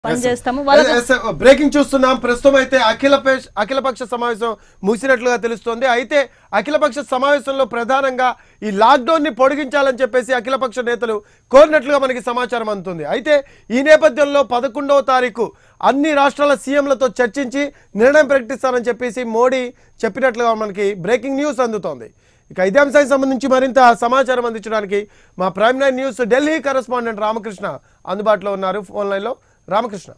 పనిచేస్తాము వాళ్ళకు బ్రేకింగ్ చూస్తున్నాం ప్రస్తుతం అయితే అఖిల పేష్- అఖిలపక్ష సమావేశం ముగిసినట్లుగా తెలుస్తోంది అయితే అఖిలపక్ష సమావేశంలో ప్రధానంగా ఈ లాక్డౌన్ ని పొడిగించాలని చెప్పేసి అఖిలపక్ష నేతలు కోరినట్లుగా మనకి సమాచారం అందుతుంది అయితే ఈ నేపథ్యంలో పదకొండవ తారీఖు అన్ని రాష్ట్రాల సీఎంలతో చర్చించి నిర్ణయం ప్రకటిస్తానని చెప్పేసి మోడీ చెప్పినట్లుగా మనకి బ్రేకింగ్ న్యూస్ అందుతోంది ఇక ఇదే అంశానికి సంబంధించి మరింత సమాచారం అందించడానికి మా prime nine news Delhi correspondent Ramakrishna అందుబాటులో ఉన్నారు ఫోన్ లైన్లో రామకృష్ణ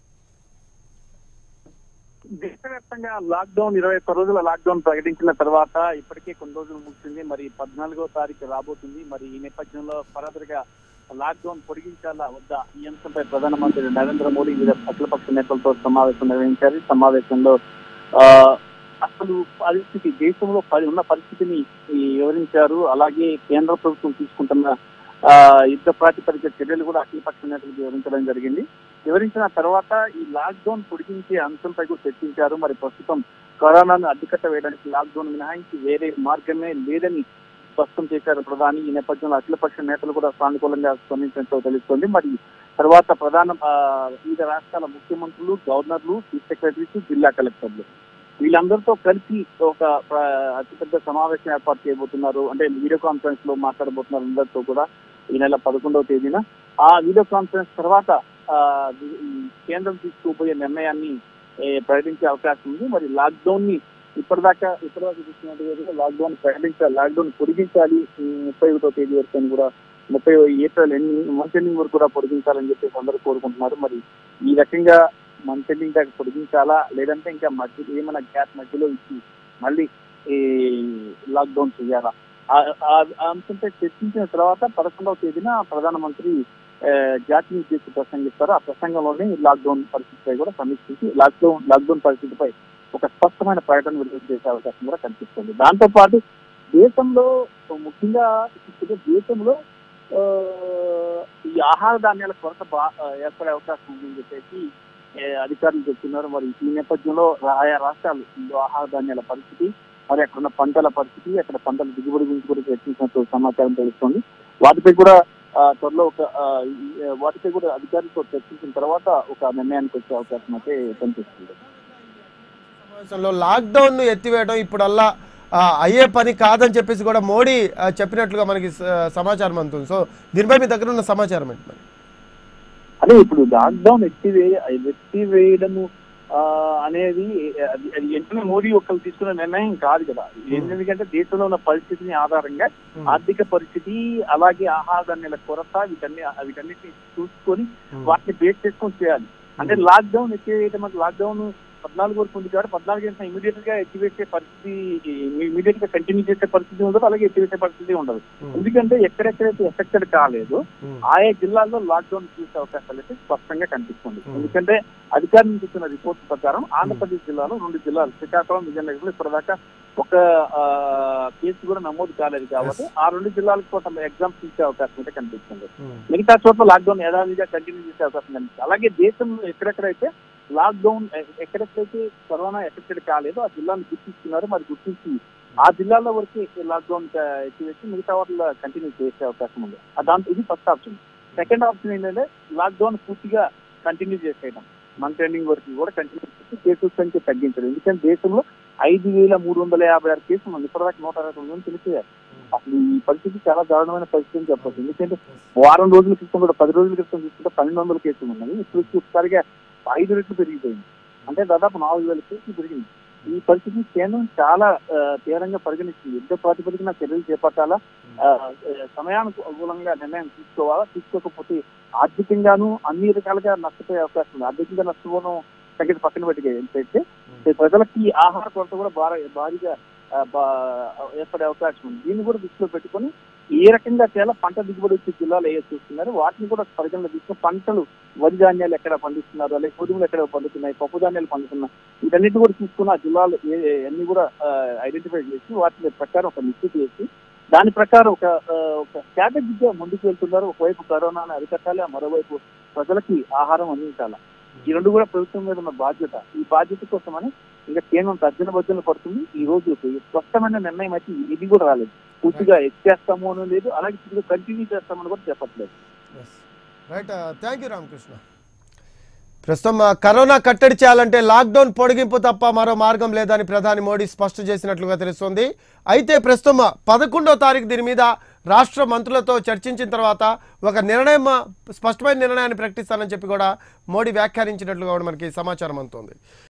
దేశవ్యాప్తంగా లాక్డౌన్ ఇరవై ఒక్క రోజుల లాక్డౌన్ ప్రకటించిన తర్వాత ఇప్పటికే కొన్ని రోజులు ముగిసింది మరి పద్నాలుగో తారీఖు రాబోతుంది మరి ఈ నేపథ్యంలో ఫర్దర్గా లాక్డౌన్ పొడిగించాలా వద్దా ఈ అంశంపై ప్రధానమంత్రి నరేంద్ర మోడీ వివిధ అఖిలపక్ష నేతలతో సమావేశం నిర్వహించారు ఈ సమావేశంలో ఆ, అసలు పరిస్థితి దేశంలో పరి- ఉన్న పరిస్థితిని ఈ వివరించారు అలాగే కేంద్ర ప్రభుత్వం తీసుకుంటున్న ఆ, యుద్ధ ప్రాతిపదిక చర్యలు కూడా అఖిలపక్ష నేతలకు వివరించడం జరిగింది వివరించిన తర్వాత ఈ లాక్డౌన్ పొడిగించే అంశంపై కూడా చర్చించారు మరి ప్రస్తుతం కరోనాను అడ్డుకట్ట వేయడానికి లాక్డౌన్ మినహాయించి వేరే మార్గమే లేదని స్పష్టం చేశారు ప్రధాని ఈ నేపథ్యంలో అఖిలపక్ష నేతలు కూడా సానుకూలంగా స్పందించినట్టు తెలుస్తోంది మరి తర్వాత ప్రధాన ఆ, వివిధ రాష్ట్రాల ముఖ్యమంత్రులు గవర్నర్లు చీఫ్ సెక్రటరీస్ జిల్లా కలెక్టర్లు వీళ్ళందరితో కలిసి ఒక ఆ, అతిపెద్ద సమావేశం ఏర్పాటు చేయబోతున్నారు అంటే వీడియో కాన్ఫరెన్స్ లో మాట్లాడబోతున్నారు అందరితో కూడా ఈ నెల పదకొండవ తేదీన ఆ వీడియో కాన్ఫరెన్స్ తర్వాత ఆ, ఈ కేంద్రం తీసుకోబోయే నిర్ణయాన్ని ఏ, ప్రకటించే అవకాశం ఉంది మరి లాక్డౌన్ ని ఇప్పటిదాకా ఇప్పటిదాకా చూసినట్టుగా లాక్డౌన్ ప్రకటించాలి లాక్డౌన్ పొడిగించాలి ఈ ముప్పై ఒకటో తేదీ వరకు అని కూడా ముప్పై ఏప్రిల్ ఎన్ని మంత్ ఎండింగ్ వరకు కూడా పొడిగించాలని చెప్పేసి అందరూ కోరుకుంటున్నారు మరి ఈ రకంగా మంత్ ఎండింగ్ దాకా పొడిగించాలా లేదంటే ఇంకా మధ్య ఏమైనా గ్యాప్ మధ్యలో ఇచ్చి మళ్ళీ ఈ లాక్డౌన్ చేయాలా ఆ- ఆ- ఆ అంశంపై చర్చించిన తర్వాత పదకొండవ తేదీన ప్రధానమంత్రి ఆ, జాతిని ఉద్దేశించి ప్రసంగిస్తారు ఆ ప్రసంగంలోనే ఈ లాక్డౌన్ పరిస్థితిపై కూడా సమీక్షించి లాక్డౌన్ లాక్డౌన్ పరిస్థితిపై ఒక స్పష్టమైన ప్రకటన విడుదల చేసే అవకాశం కూడా కనిపిస్తుంది దాంతో పాటు దేశంలో ముఖ్యంగా ఇప్పుడు దేశంలో ఆ, ఈ ఆహార ధాన్యాల కొరత బా ఆ, ఏర్పడే అవకాశం ఉందని చెప్పేసి ఏ, అధికారులు చెప్తున్నారు మరి ఈ నేపథ్యంలో ఆయా రాష్ట్రాలు ఈ ఆహార ధాన్యాల పరిస్థితి మరి అక్కడ ఉన్న పంటల పరిస్థితి అక్కడ పంటల దిగుబడి గురించి కూడా చర్చించినట్టు సమాచారం తెలుస్తుంది వాటిపై కూడా ఆ, త్వరలో ఒక ఆ, ఈ- వాటిపై కూడా అధికారులతో చర్చించిన తర్వాత ఒక నిర్ణయానికి వచ్చే అవకాశం అయితే కనిపిస్తుంది సమావేశంలో లాక్డౌన్ ను ఎత్తివేయడం ఇప్పుడల్లా ఆ, అయ్యే పని కాదని చెప్పేసి కూడా మోడీ ఆ, చెప్పినట్లుగా మనకి స- సమాచారం అందుతుంది సో దీనిపై మీ దగ్గర ఉన్న సమాచారం ఏంటి మరి అదే ఇప్పుడు లాక్డౌన్ ఎత్తివే ఎత్తివేయడము ఆ, అనేది అది అది వెంటనే మోడీ ఒక్కరు తీసుకున్న నిర్ణయం కాదు కదా ఎందుకంటే దేశంలో ఉన్న పరిస్థితిని ఆధారంగా ఆర్థిక పరిస్థితి అలాగే ఆహార ధాన్యాల కొరత వీటన్ని వీటన్నిటిని చూసుకొని వాటిని బేస్ చేసుకొని చేయాలి అంటే లాక్డౌన్ ఎత్తివేయడం అంటే లాక్డౌన్ పద్నాలుగు వరకు ఉంది కాబట్టి పద్నాలుగు గంటల ఇమీడియట్ గా ఎత్తివేసే పరిస్థితి ఇమీడియట్ గా కంటిన్యూ చేసే పరిస్థితి ఉండదు అలాగే ఎత్తివేసే పరిస్థితి ఉండదు ఎందుకంటే ఎక్కడెక్కడైతే ఎఫెక్టెడ్ కాలేదు ఆయా జిల్లాల్లో లాక్డౌన్ చూసే అవకాశాలు అయితే స్పష్టంగా కనిపిస్తుంది Hmm. ఎందుకంటే అధికారుల నుంచి ఇచ్చిన రిపోర్ట్ ప్రకారం ఆంధ్రప్రదేశ్ జిల్లాలో రెండు జిల్లాలు శ్రీకాకుళం విజయనగరంలో ఇప్పటిదాకా ఒక ఆ, కేసు కూడా నమోదు కాలేదు కాబట్టి ఆ రెండు జిల్లాలకు కోసం ఎగ్జామ్స్ ఇచ్చే అవకాశం అయితే కనిపిస్తుంది మిగతా చోట్ల లాక్డౌన్ యథావిధిగా కంటిన్యూ చేసే అవకాశం కనిపిస్తుంది అలాగే దేశంలో ఎక్కడెక్కడైతే లాక్డౌన్ ఎక్కడెక్కడైతే కరోనా ఎఫెక్టెడ్ కాలేదో ఆ జిల్లాను గుర్తిస్తున్నారు మరి గుర్తించి ఆ జిల్లాలో వరకు లాక్డౌన్ ఎత్తివేసి మిగతా వాటిలో కంటిన్యూ చేసే అవకాశం ఉంది ఆ దాంతో ఇది ఫస్ట్ ఆప్షన్ సెకండ్ ఆప్షన్ ఏంటంటే లాక్డౌన్ పూర్తిగా కంటిన్యూ చేసేయడం మంత్ ఎండింగ్ వరకు కూడా కంటిన్యూ చేసి కేసుల సంఖ్య తగ్గించడం ఎందుకంటే దేశంలో ఐదు వేల మూడు వందల యాభై ఆరు కేసులు ఉంది ఇప్పటిదాకా నూట అరవై తొమ్మిది మంది తెలిసారు అసలు ఈ పరిస్థితి చాలా దారుణమైన పరిస్థితి అని చెప్పచ్చు ఎందుకంటే వారం రోజుల క్రితం కూడా పది రోజుల క్రితం చూసుకుంటే పన్నెండు వందల కేసులు ఉన్నాయి ఇప్పుడు ఒకసారిగా ఐదు రెట్లు పెరిగిపోయింది అంటే దాదాపు నాలుగు వేల కేసులు పెరిగింది ఈ పరిస్థితి కేంద్రం చాలా ఆ, తీవ్రంగా పరిగణిస్తుంది యుద్ధ ప్రాతిపదికన చర్యలు చేపట్టాలా ఆ, ఆ, సమయానుకూలంగా నిర్ణయం తీసుకోవాలా తీసుకోకపోతే ఆర్థికంగాను అన్ని రకాలుగా నష్టపోయే అవకాశం ఉంది ఆర్థికంగా నష్టపోవడం సంగతి పక్కన పెట్టి ఏంటంటే ప్రజలకి ఆహార కొరత కూడా భారీ భారీగా ఆ, బా- ఏర్పడే అవకాశం ఉంది దీన్ని కూడా దృష్టిలో పెట్టుకొని ఏ రకంగా చేయాలో పంట దిగుబడి వచ్చే జిల్లాలు ఏ చూస్తున్నారు వాటిని కూడా పరిగణలో తీసుకుని పంటలు వరి ధాన్యాలు ఎక్కడ పండిస్తున్నారు అలాగే గోధుమలు ఎక్కడ పండుతున్నాయి పప్పు ధాన్యాలు పండుతున్నాయి వీటన్నిటి కూడా తీసుకుని ఆ జిల్లాలు ఏ- ఏ- అన్ని కూడా ఐడెంటిఫై చేసి వాటి ప్రకారం ఒక నిశ్చితి చేసి దాని ప్రకారం ఒక ఆ, ఒక స్ట్రాటజీగా ముందుకు వెళ్తున్నారు ఒకవైపు కరోనాను అరికట్టాలి ఆ మరోవైపు ప్రజలకి ఆహారం అందించాలి ఈ రెండు కూడా ప్రభుత్వం మీద ఉన్న బాధ్యత ఈ బాధ్యత కోసమని ఇంకా కేంద్రం తర్జన భర్జన పడుతుంది ఈ రోజు ఒక స్పష్టమైన నిర్ణయం అయితే ఇది కూడా రాలేదు పూర్తిగా ఎక్కేస్తాము అని లేదు అలాగే పూర్తిగా కంటిన్యూ చేస్తామని కూడా చెప్పట్లేదు రైట్ థ్యాంక్ యూ రామకృష్ణ ప్రస్తుతం ఆ, కరోనా కట్టడి చేయాలంటే లాక్డౌన్ పొడిగింపు తప్ప మరో మార్గం లేదని ప్రధాని మోడీ స్పష్టం చేసినట్లుగా తెలుస్తోంది అయితే ప్రస్తుతం పదకొండో తారీఖు దీని మీద రాష్ట్ర మంత్రులతో చర్చించిన తర్వాత ఒక నిర్ణయం స్పష్టమైన నిర్ణయాన్ని ప్రకటిస్తానని చెప్పి కూడా మోడీ వ్యాఖ్యానించినట్లుగా కూడా మనకి సమాచారం అందుతోంది